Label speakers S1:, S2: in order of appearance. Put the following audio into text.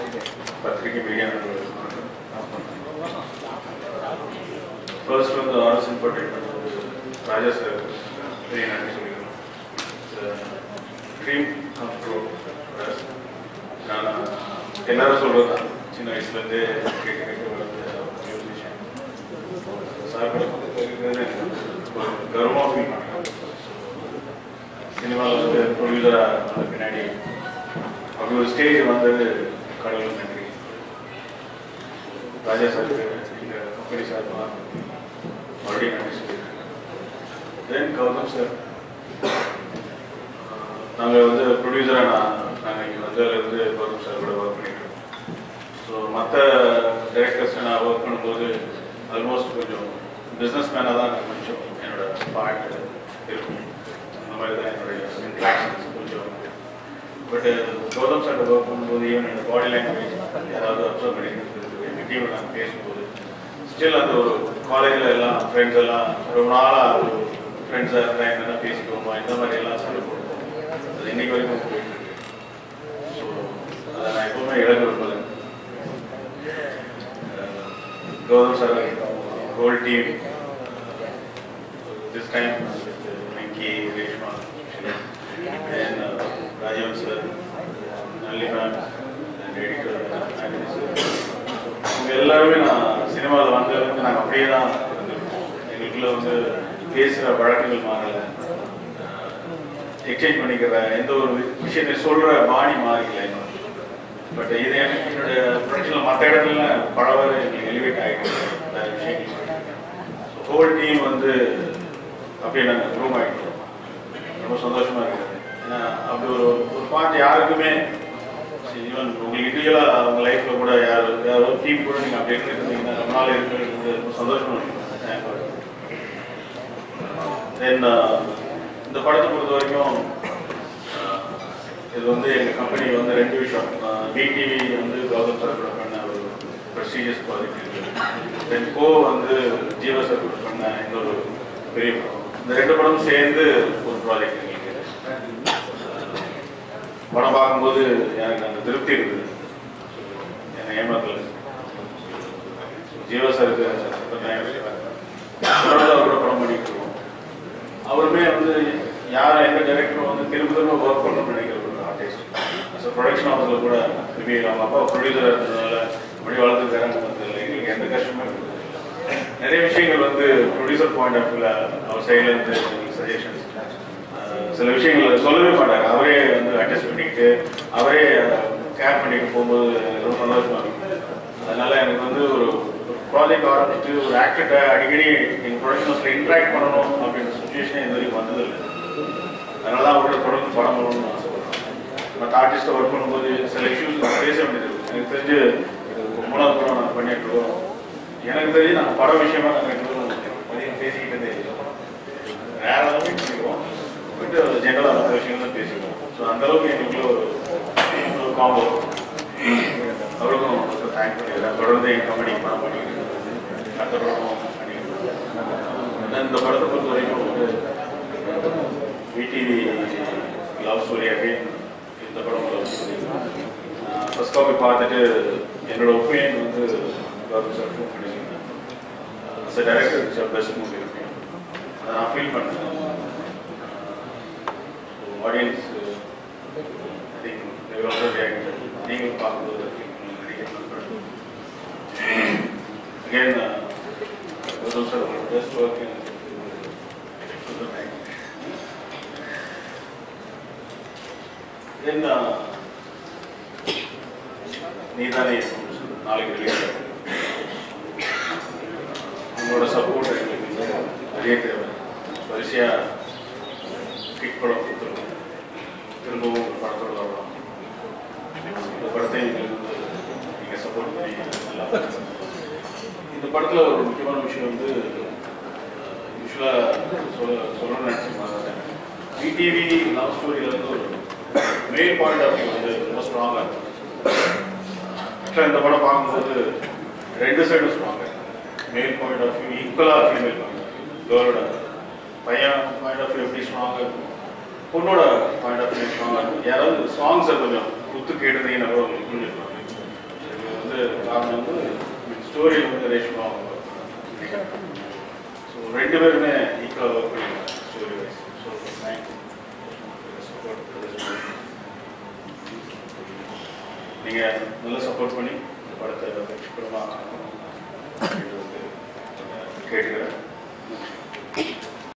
S1: பத்திரிகை media first வந்து RS Infotech Raja sir பெரிய நன்றி சொல்லிக்கிறோம் ட்ரீம் கம் ட்ரூ நான் எல்லாரும் சொல்கிறது தான் சின்ன வயசுலேருந்தே கேட்க கேட்க வளர்ந்த ஒரு விஷயம் சார் கூட இருக்கிறது ஒரு கர்வமாக ஃபீல் பண்ணுறேன் சினிமாவில் வந்து ப்ரொடியூசராக வந்த பின்னாடி அப்படி ஒரு ஸ்டேஜ் வந்தது கடவுள் நன்றி ராஜா சாருக்கு எங்கள் கம்பெனி சார்பாக மறுபடியும் நன்றி சொல்லியிருக்கேன் தென் கௌதம் சார் நாங்கள் வந்து ப்ரொடியூசராக நான் நாங்கள் இங்கே வந்ததுலேருந்து கௌதம் சார் கூட ஒர்க் பண்ணியிருக்கோம் ஸோ மற்ற டைரக்டர்ஸ் நான் ஒர்க் பண்ணும்போது ஆல்மோஸ்ட் கொஞ்சம் பிஸ்னஸ் மேனாக தான் நான் கொஞ்சம் என்னோட பார்ட் இருக்கும் அந்த மாதிரி தான் என்னுடைய இன்ட்ராக்ஷன்ஸ் கொஞ்சம் பட் கௌதம் சார் ஒர்க் பண்ணும்போது ஈவன் என்னோட பாடி லாங்குவேஜ் யாராவது அப்சர்வ் பண்ணிக்கிறது எங்கள் டீமில் நாங்கள் பேசும்போது ஸ்டில் அந்த ஒரு காலேஜில் எல்லாம் ஃப்ரெண்ட்ஸ் எல்லாம் ரொம்ப நாளாக ஒரு ஃப்ரெண்ட்ஸாக இருந்தால் என்னென்ன பேசிக்குவோமா இந்த மாதிரி எல்லாம் சொல்லி கொடுப்போம் அது இன்னைக்கு வரைக்கும் போயிட்டு இருக்கு ஸோ அதை நான் எப்பவுமே இழக்க விரும்பலை Gautham sir whole team this time Venky Reshma and uh, Rajan sir, Nalli ma'am, and editor, Anthony sir. இவங்க எல்லாருமே நான் சினிமாவில் வந்ததுலேருந்து நாங்கள் அப்படியே தான் இருந்திருக்கோம் எங்களுக்குள்ள வந்து பேசுகிற வழக்குகள் மாறலை எக்ஸ்சேஞ்ச் பண்ணிக்கிற எந்த ஒரு விஷயத்தை சொல்கிற பாணி மாறிக்கல இன்னும் பட் இது எனக்கு என்னுடைய ப்ரொடக்ஷனில் மற்ற இடத்துல பல வரை எங்களுக்கு எலிவேட் ஆகிட்டு வேறு விஷயங்கள் ஹோல் டீம் வந்து அப்படியே நாங்கள் க்ரூம் ஆகிட்டோம் ரொம்ப சந்தோஷமா இருக்குது ஏன்னா அப்படி ஒரு ஒரு பாட்டு யாருக்குமே ஈவன் உங்களுக்கு இண்டிவிஜுவலாக அவங்க லைஃப்பில் கூட யார் யாரோ டீம் கூட நீங்கள் அப்படி இருந்துருந்தீங்கன்னா ரொம்ப நாள் இருக்கிறது ரொம்ப சந்தோஷமா இருக்கும் தென் இந்த படத்தை பொறுத்த வரைக்கும் அஹ், இது வந்து எங்கள் கம்பெனி வந்து ரெண்டு விஷயம் பிடிவி வந்து கௌதம் சார் கூட பண்ண ஒரு ப்ரெஸ்டீஜியஸ் ப்ராஜெக்ட் இருக்குது தென் கோ வந்து ஜீவா சார் கூட பண்ண இன்னொரு பெரிய படம் இந்த ரெண்டு படமும் சேர்ந்து ஒரு ப்ராஜெக்ட் எங்களுக்கு படம் பார்க்கும்போது எனக்கு அந்த திருப்தி இருக்குது என்னை ஏமாத்தல ஜீவா சாருக்கு அவர் கூட படம் பண்ணிட்டு இருக்கோம் அவருமே வந்து யார் எந்த டைரக்டரும் வந்து திரும்ப திரும்ப ஒர்க் பண்ணணும்னு நினைக்கிற ஒரு ஆர்டிஸ்ட் ஸோ ப்ரொடக்ஷன் ஹவுஸில் கூட மேபி அவங்க அப்பா ப்ரொடியூசராக இருந்ததுனால அப்படி வளர்த்துருக்காருன்னு தெரியல எங்களுக்கு எந்த கஷ்டமும் இருந்தது நிறைய விஷயங்கள் வந்து ப்ரொடியூசர் பாயிண்ட் ஆஃப் வியூவில் அவர் சைடில் இருந்து சஜஷன்ஸ் சில விஷயங்கள் சொல்லவே மாட்டார் அவரே வந்து அட்ஜஸ்ட் பண்ணிக்கிட்டு அவரே கேர் பண்ணிட்டு போகும்போது எனக்கு ரொம்ப சந்தோஷமா இருக்கும் அதனால எனக்கு வந்து ஒரு ப்ராஜெக்ட் ஆரம்பிச்சுட்டு ஒரு ஆக்டர்கிட்ட அடிக்கடி எங்கள் ப்ரொடக்ஷன்ஸில் இன்ட்ராக்ட் பண்ணணும் அப்படின்ற சுச்சுவேஷன் இது வரைக்கும் வந்ததில்லை அதனால தான் அவரோட தொடர்ந்து படம் பண்ணணும்னு ஆசைப்படுறேன் மற்ற ஆர்டிஸ்ட்டை ஒர்க் பண்ணும்போது சில இஷ்யூஸ் பேச வேண்டியது இருக்கு. எனக்கு தெரிஞ்சு இது மூணாவது படம் நாங்கள் பண்ணிட்டு இருக்கோம் எனக்கு தெரிஞ்சு நாங்கள் படம் விஷயமா நாங்கள் ரெண்டு பேரும் அதிகம் பேசிக்கிட்டதே இல்லை வேற அளவுக்கு பண்ணிக்குவோம் போயிட்டு ஜென்ரலாக மற்ற விஷயங்கள் தான் பேசிக்குவோம் ஸோ அந்த அளவுக்கு எங்களுக்குள்ள ஒரு ஒரு காம்போ அவருக்கும் தேங்க் பண்ணிக்கிறேன் தொடர்ந்து என் கம்பெனி படம் பண்ணிக்கிட்டு அடுத்த படமும் பண்ணிக்கிட்டு இருக்கோம். இந்த படத்தை பொறுத்த வரைக்கும் வந்து விடிவி லவ் ஸ்டோரி அகைன் இந்த படம் லவ் ஸ்டோரி ஃபர்ஸ்ட் காப்பி பார்த்துட்டு என்னோட ஒப்பீனியன் வந்து கௌதம் சார் ஃபோன் பண்ணியிருந்தேன் as a director it's best movie இருக்கு அதை நான் ஃபீல் பண்ணேன் audience I think also react நீங்கள் பார்க்கும்போது நினைக்கிறேன் again Gautham sir best work thank you then நீதானே நாளைக்கு ரிலீஸ் உங்களோட சப்போர்ட் எங்களுக்கு நிறைய தேவை வரிசையாக கிக் படம் கொடுத்துருக்கோம் திரும்பவும் ஒரு படத்தோட வரலாம் இந்த படத்தை எங்களுக்கு வந்து நீங்கள் சப்போர்ட் பண்ணி நல்லா பண்ணுங்க. இந்த படத்தில் ஒரு முக்கியமான விஷயம் வந்து யூஸ்வலாக சொல்ல சொல்லணும்னு நினச்சி மாட்டேன் விடிவி லவ் ஸ்டோரியில் வந்து ஒரு மெயின் பாயிண்ட் ஆஃப் வியூ வந்து ரொம்ப ஸ்ட்ராங்காக இருக்கும் ஆக்சுவலாக இந்த படம் பார்க்கும்போது ரெண்டு சைடும் ஸ்ட்ராங்காக மேல் பாயிண்ட் ஆஃப் வியூ ஈக்குவலாக ஃபீமேல் பாயிண்ட் ஆஃப் வியூ கேர்ளோட பையன் பாயிண்ட் ஆஃப் வியூ எப்படி ஸ்ட்ராங்காக இருக்கும் பொண்ணோட பாயிண்ட் ஆஃப் வியூ ஸ்ட்ராங்காக இருக்கும் யாராவது சாங்ஸை கொஞ்சம் குத்து கேட்டதீங்கன்னா கூட உங்களுக்கு புரிஞ்சிருக்கும் வந்து காரணம் வந்து ஸ்டோரி வந்து ரேஷ்மா அவங்க ஸோ ரெண்டு பேருமே ஈக்குவலாக ஒர்க் பண்ணியிருக்காங்க ஸ்டோரி வைஸ் ஸோ தேங்க்யூ நீங்கள் நல்லா சப்போர்ட் பண்ணி இந்த படத்தை வெற்றிகரமாக கேட்டுக்கிறேன்